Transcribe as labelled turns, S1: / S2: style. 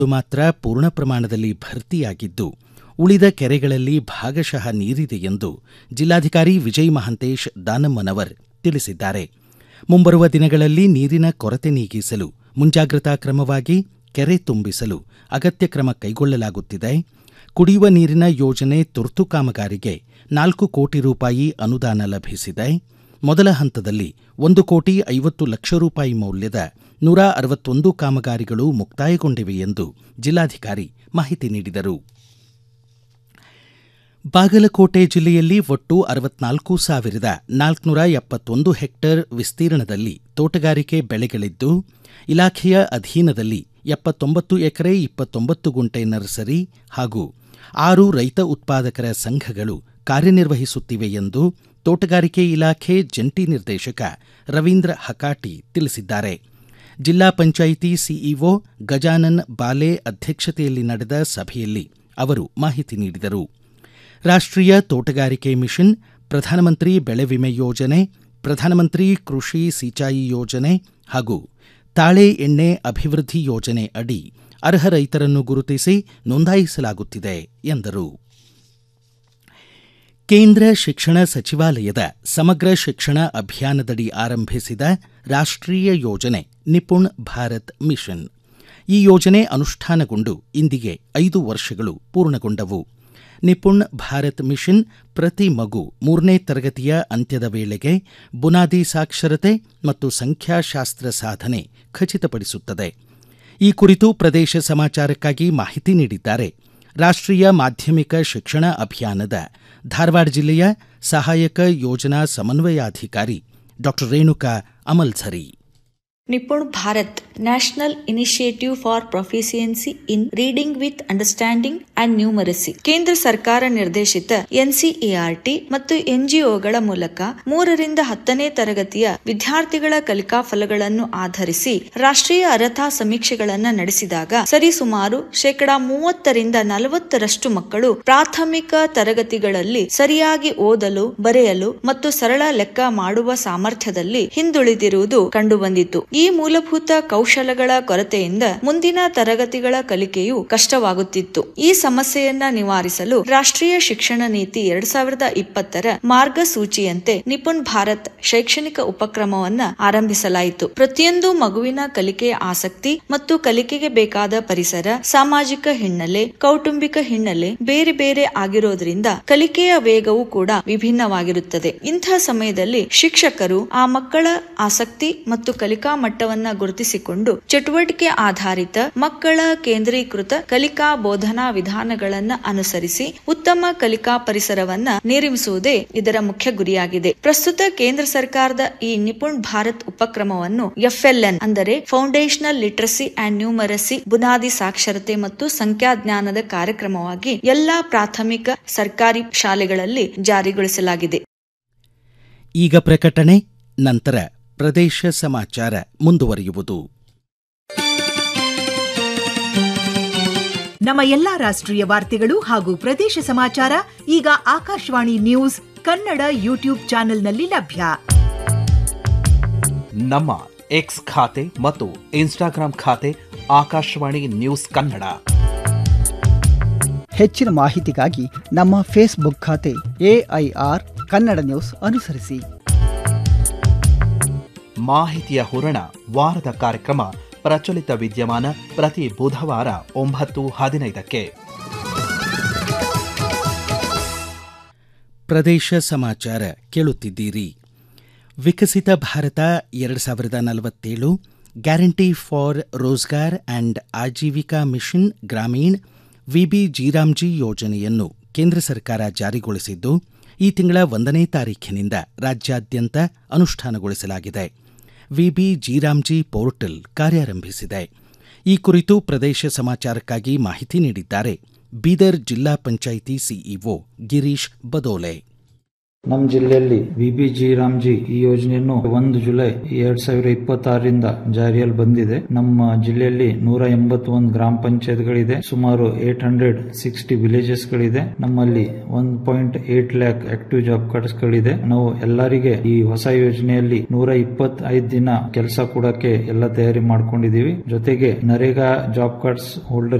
S1: ಮಾತ್ರ ಪೂರ್ಣ ಪ್ರಮಾಣದಲ್ಲಿ ಭರ್ತಿಯಾಗಿದ್ದು ಉಳಿದ ಕೆರೆಗಳಲ್ಲಿ ಭಾಗಶಃ ನೀರಿದೆ ಎಂದು ಜಿಲ್ಲಾಧಿಕಾರಿ ವಿಜಯ್ ಮಹಾಂತೇಶ್ ದಾನಮ್ಮನವರ್ ತಿಳಿಸಿದ್ದಾರೆ ಮುಂಬರುವ ದಿನಗಳಲ್ಲಿ ನೀರಿನ ಕೊರತೆ ನೀಗಿಸಲು ಮುಂಜಾಗ್ರತಾ ಕ್ರಮವಾಗಿ ಕೆರೆ ತುಂಬಿಸಲು ಅಗತ್ಯ ಕ್ರಮ ಕೈಗೊಳ್ಳಲಾಗುತ್ತಿದೆ ಕುಡಿಯುವ ನೀರಿನ ಯೋಜನೆ ತುರ್ತು ಕಾಮಗಾರಿಗೆ ನಾಲ್ಕು ಕೋಟಿ ರೂಪಾಯಿ ಅನುದಾನ ಲಭಿಸಿದೆ ಮೊದಲ ಹಂತದಲ್ಲಿ ಒಂದು ಕೋಟಿ ಐವತ್ತು ಲಕ್ಷ ರೂಪಾಯಿ ಮೌಲ್ಯದ ನೂರ ಅರವತ್ತೊಂದು ಕಾಮಗಾರಿಗಳು ಮುಕ್ತಾಯಗೊಂಡಿವೆ ಎಂದು ಜಿಲ್ಲಾಧಿಕಾರಿ ಮಾಹಿತಿ ನೀಡಿದರು ಬಾಗಲಕೋಟೆ ಜಿಲ್ಲೆಯಲ್ಲಿ ಒಟ್ಟು ಅರವತ್ನಾಲ್ಕು ಸಾವಿರದ ನಾಲ್ಕುನೂರ ಎಪ್ಪತ್ತೊಂದು ಹೆಕ್ಟೇರ್ ವಿಸ್ತೀರ್ಣದಲ್ಲಿ ತೋಟಗಾರಿಕೆ ಬೆಳೆಗಳಿದ್ದು ಇಲಾಖೆಯ ಅಧೀನದಲ್ಲಿ ಎಪ್ಪತ್ತೊಂಬತ್ತು ಎಕರೆ ಇಪ್ಪತ್ತೊಂಬತ್ತು ಗುಂಟೆ ನರ್ಸರಿ ಹಾಗೂ ಆರು ರೈತ ಉತ್ಪಾದಕರ ಸಂಘಗಳು ಕಾರ್ಯನಿರ್ವಹಿಸುತ್ತಿವೆ ಎಂದು ತೋಟಗಾರಿಕೆ ಇಲಾಖೆ ಜಂಟಿ ನಿರ್ದೇಶಕ ರವೀಂದ್ರ ಹಕಾಟಿ ತಿಳಿಸಿದ್ದಾರೆ ಜಿಲ್ಲಾ ಪಂಚಾಯಿತಿ ಸಿಇಒ ಗಜಾನನ್ ಬಾಲೆ ಅಧ್ಯಕ್ಷತೆಯಲ್ಲಿ ನಡೆದ ಸಭೆಯಲ್ಲಿ ಅವರು ಮಾಹಿತಿ ನೀಡಿದರು ರಾಷ್ಟ್ರೀಯ ತೋಟಗಾರಿಕೆ ಮಿಷನ್ ಪ್ರಧಾನಮಂತ್ರಿ ಬೆಳೆ ವಿಮೆ ಯೋಜನೆ ಪ್ರಧಾನಮಂತ್ರಿ ಕೃಷಿ ಸಿಂಚಾಯಿ ಯೋಜನೆ ಹಾಗೂ ತಾಳೆ ಎಣ್ಣೆ ಅಭಿವೃದ್ಧಿ ಯೋಜನೆ ಅಡಿ ಅರ್ಹ ರೈತರನ್ನು ಗುರುತಿಸಿ ನೋಂದಾಯಿಸಲಾಗುತ್ತಿದೆ ಎಂದರು ಕೇಂದ್ರ ಶಿಕ್ಷಣ ಸಚಿವಾಲಯದ ಸಮಗ್ರ ಶಿಕ್ಷಣ ಅಭಿಯಾನದಡಿ ಆರಂಭಿಸಿದ ರಾಷ್ಟ್ರೀಯ ಯೋಜನೆ ನಿಪುಣ್ ಭಾರತ್ ಮಿಷನ್ ಈ ಯೋಜನೆ ಅನುಷ್ಠಾನಗೊಂಡು ಇಂದಿಗೆ ಐದು ವರ್ಷಗಳು ಪೂರ್ಣಗೊಂಡವು ನಿಪುಣ್ ಭಾರತ್ ಮಿಷನ್ ಪ್ರತಿ ಮಗು ಮೂರನೇ ತರಗತಿಯ ಅಂತ್ಯದ ವೇಳೆಗೆ ಬುನಾದಿ ಸಾಕ್ಷರತೆ ಮತ್ತು ಸಂಖ್ಯಾಶಾಸ್ತ್ರ ಸಾಧನೆ ಖಚಿತಪಡಿಸುತ್ತದೆ ಈ ಕುರಿತು ಪ್ರದೇಶ ಸಮಾಚಾರಕ್ಕಾಗಿ ಮಾಹಿತಿ ನೀಡಿದ್ದಾರೆ ರಾಷ್ಟ್ರೀಯ ಮಾಧ್ಯಮಿಕ ಶಿಕ್ಷಣ ಅಭಿಯಾನದ ಧಾರವಾಡ ಜಿಲ್ಲೆಯ ಸಹಾಯಕ ಯೋಜನಾ ಸಮನ್ವಯಾಧಿಕಾರಿ doctor Renuka Amalsari
S2: Nipun Bharat national initiative for proficiency in reading with understanding and numeracy ಕೇಂದ್ರ ಸರ್ಕಾರ ನಿರ್ದೇಶಿತ ಎನ್ಸಿಎಆರ್ಟಿ ಮತ್ತು ಎನ್ಜಿಒಗಳ ಮೂಲಕ ಮೂರರಿಂದ ಹತ್ತನೇ ತರಗತಿಯ ವಿದ್ಯಾರ್ಥಿಗಳ ಕಲಿಕಾ ಫಲಗಳನ್ನು ಆಧರಿಸಿ ರಾಷ್ಟ್ರೀಯ ಅರ್ಹತಾ ಸಮೀಕ್ಷೆಗಳನ್ನು ನಡೆಸಿದಾಗ ಸರಿಸುಮಾರು ಶೇಕಡಾ ಮೂವತ್ತರಿಂದ ನಲವತ್ತರಷ್ಟು ಮಕ್ಕಳು ಪ್ರಾಥಮಿಕ ತರಗತಿಗಳಲ್ಲಿ ಸರಿಯಾಗಿ ಓದಲು ಬರೆಯಲು ಮತ್ತು ಸರಳ ಲೆಕ್ಕ ಮಾಡುವ ಸಾಮರ್ಥ್ಯದಲ್ಲಿ ಹಿಂದುಳಿದಿರುವುದು ಕಂಡುಬಂದಿತು ಈ ಮೂಲಭೂತ ಕೌಶಲಗಳ ಕೊರತೆಯಿಂದ ಮುಂದಿನ ತರಗತಿಗಳ ಕಲಿಕೆಯು ಕಷ್ಟವಾಗುತ್ತಿತ್ತು ಈ ಸಮಸ್ಯೆಯನ್ನ ನಿವಾರಿಸಲು ರಾಷ್ಟ್ರೀಯ ಶಿಕ್ಷಣ ನೀತಿ ಎರಡ್ ಸಾವಿರದ ಇಪ್ಪತ್ತರ ಮಾರ್ಗಸೂಚಿಯಂತೆ ನಿಪುಣ್ ಭಾರತ್ ಶೈಕ್ಷಣಿಕ ಉಪಕ್ರಮವನ್ನ ಆರಂಭಿಸಲಾಯಿತು ಪ್ರತಿಯೊಂದು ಮಗುವಿನ ಕಲಿಕೆಯ ಆಸಕ್ತಿ ಮತ್ತು ಕಲಿಕೆಗೆ ಬೇಕಾದ ಪರಿಸರ ಸಾಮಾಜಿಕ ಹಿನ್ನೆಲೆ ಕೌಟುಂಬಿಕ ಹಿನ್ನೆಲೆ ಬೇರೆ ಬೇರೆ ಆಗಿರೋದ್ರಿಂದ ಕಲಿಕೆಯ ವೇಗವೂ ಕೂಡ ವಿಭಿನ್ನವಾಗಿರುತ್ತದೆ ಇಂಥ ಸಮಯದಲ್ಲಿ ಶಿಕ್ಷಕರು ಆ ಮಕ್ಕಳ ಆಸಕ್ತಿ ಮತ್ತು ಕಲಿಕಾ ಮಟ್ಟವನ್ನ ಗುರುತಿಸಿಕೊಂಡು ಚಟುವಟಿಕೆ ಆಧಾರಿತ ಮಕ್ಕಳ ಕೇಂದ್ರೀಕೃತ ಕಲಿಕಾ ಬೋಧನಾ ವಿಧಾನಗಳನ್ನ ಅನುಸರಿಸಿ ಉತ್ತಮ ಕಲಿಕಾ ಪರಿಸರವನ್ನ ನಿರ್ಮಿಸುವುದೇ ಇದರ ಮುಖ್ಯ ಗುರಿಯಾಗಿದೆ ಪ್ರಸ್ತುತ ಕೇಂದ್ರ ಸರ್ಕಾರದ ಈ ನಿಪುಣ್ ಭಾರತ್ ಉಪಕ್ರಮವನ್ನು ಎಫ್ಎಲ್ಎನ್ ಅಂದರೆ ಫೌಂಡೇಶನಲ್ ಲಿಟ್ರಸಿ ಅಂಡ್ ನ್ಯೂಮರಸಿ ಬುನಾದಿ ಸಾಕ್ಷರತೆ ಮತ್ತು ಸಂಖ್ಯಾಜ್ಞಾನದ ಕಾರ್ಯಕ್ರಮವಾಗಿ ಎಲ್ಲಾ ಪ್ರಾಥಮಿಕ ಸರ್ಕಾರಿ ಶಾಲೆಗಳಲ್ಲಿ ಜಾರಿಗೊಳಿಸಲಾಗಿದೆ
S1: ಈಗ ಪ್ರಕಟಣೆ ನಂತರ ಪ್ರದೇಶ ಸಮಾಚಾರ ಮುಂದುವರಿಯುವುದು
S3: ನಮ್ಮ ಎಲ್ಲಾ ರಾಷ್ಟ್ರೀಯ ವಾರ್ತೆಗಳು ಹಾಗೂ ಪ್ರದೇಶ ಸಮಾಚಾರ ಈಗ ಆಕಾಶವಾಣಿ ನ್ಯೂಸ್ ಕನ್ನಡ ಯೂಟ್ಯೂಬ್ ಚಾನೆಲ್ನಲ್ಲಿ ಲಭ್ಯ
S4: ನಮ್ಮ ಎಕ್ಸ್ ಖಾತೆ ಮತ್ತು ಇನ್ಸ್ಟಾಗ್ರಾಂ ಖಾತೆ ಆಕಾಶವಾಣಿ ನ್ಯೂಸ್ ಕನ್ನಡ
S5: ಹೆಚ್ಚಿನ ಮಾಹಿತಿಗಾಗಿ ನಮ್ಮ ಫೇಸ್ಬುಕ್ ಖಾತೆ ಎಐಆರ್ ಕನ್ನಡ ನ್ಯೂಸ್ ಅನುಸರಿಸಿ
S4: ಮಾಹಿತಿಯ ಹೂರಣ ವಾರದ ಕಾರ್ಯಕ್ರಮ ಪ್ರಚಲಿತ ವಿದ್ಯಮಾನ ಪ್ರತಿ ಬುಧವಾರ ಒಂಬತ್ತು ಹದಿನೈದಕ್ಕೆ
S1: ಪ್ರದೇಶ ಸಮಾಚಾರ ಕೇಳುತ್ತಿದ್ದೀರಿ ವಿಕಸಿತ ಭಾರತ ಎರಡು ಸಾವಿರದ ನಲವತ್ತೇಳು guarantee for Rozgar and Ajeevika mission Gramin VB G RAM G ಯೋಜನೆಯನ್ನು ಕೇಂದ್ರ ಸರ್ಕಾರ ಜಾರಿಗೊಳಿಸಿದ್ದು ಈ ತಿಂಗಳ ಒಂದನೇ ತಾರೀಖಿನಿಂದ ರಾಜ್ಯಾದ್ಯಂತ ಅನುಷ್ಠಾನಗೊಳಿಸಲಾಗಿದೆ ವಿಬಿ ಜೀರಾಮ್ಜಿ ಪೋರ್ಟಲ್ ಕಾರ್ಯಾರಂಭಿಸಿದೆ ಈ ಕುರಿತು ಪ್ರದೇಶ ಸಮಾಚಾರಕ್ಕಾಗಿ ಮಾಹಿತಿ ನೀಡಿದ್ದಾರೆ ಬೀದರ್ ಜಿಲ್ಲಾ ಪಂಚಾಯಿತಿ ಸಿಇಒ ಗಿರೀಶ್ ಬದೋಲೆ
S6: ನಮ್ಮ ಜಿಲ್ಲೆಯಲ್ಲಿ ವಿಬಿಜಿ ರಾಮ್ಜಿ ಈ ಯೋಜನೆಯನ್ನು ಒಂದು ಜುಲೈ ಎರಡ್ ಸಾವಿರ ಇಪ್ಪತ್ತಾರರಿಂದ ಜಾರಿಯಲ್ಲಿ ಬಂದಿದೆ ನಮ್ಮ ಜಿಲ್ಲೆಯಲ್ಲಿ ನೂರ ಎಂಬತ್ತೊಂದು ಗ್ರಾಮ ಪಂಚಾಯತ್ಗಳಿದೆ ಸುಮಾರು ಏಟ್ ಹಂಡ್ರೆಡ್ ಸಿಕ್ಸ್ಟಿ ವಿಲೇಜಸ್ ಗಳಿದೆ ನಮ್ಮಲ್ಲಿ one point eight lakh active job cards ಗಳಿದೆ ನಾವು ಎಲ್ಲರಿಗೆ ಈ ಹೊಸ ಯೋಜನೆಯಲ್ಲಿ ನೂರ ಇಪ್ಪತ್ತೈದು ದಿನ ಕೆಲಸ ಕೊಡಕ್ಕೆ ಎಲ್ಲ ತಯಾರಿ ಮಾಡ್ಕೊಂಡಿದೀವಿ ಜೊತೆಗೆ ನರೇಗಾ ಜಾಬ್ ಕಾರ್ಡ್ಸ್ ಹೋಲ್ಡರ್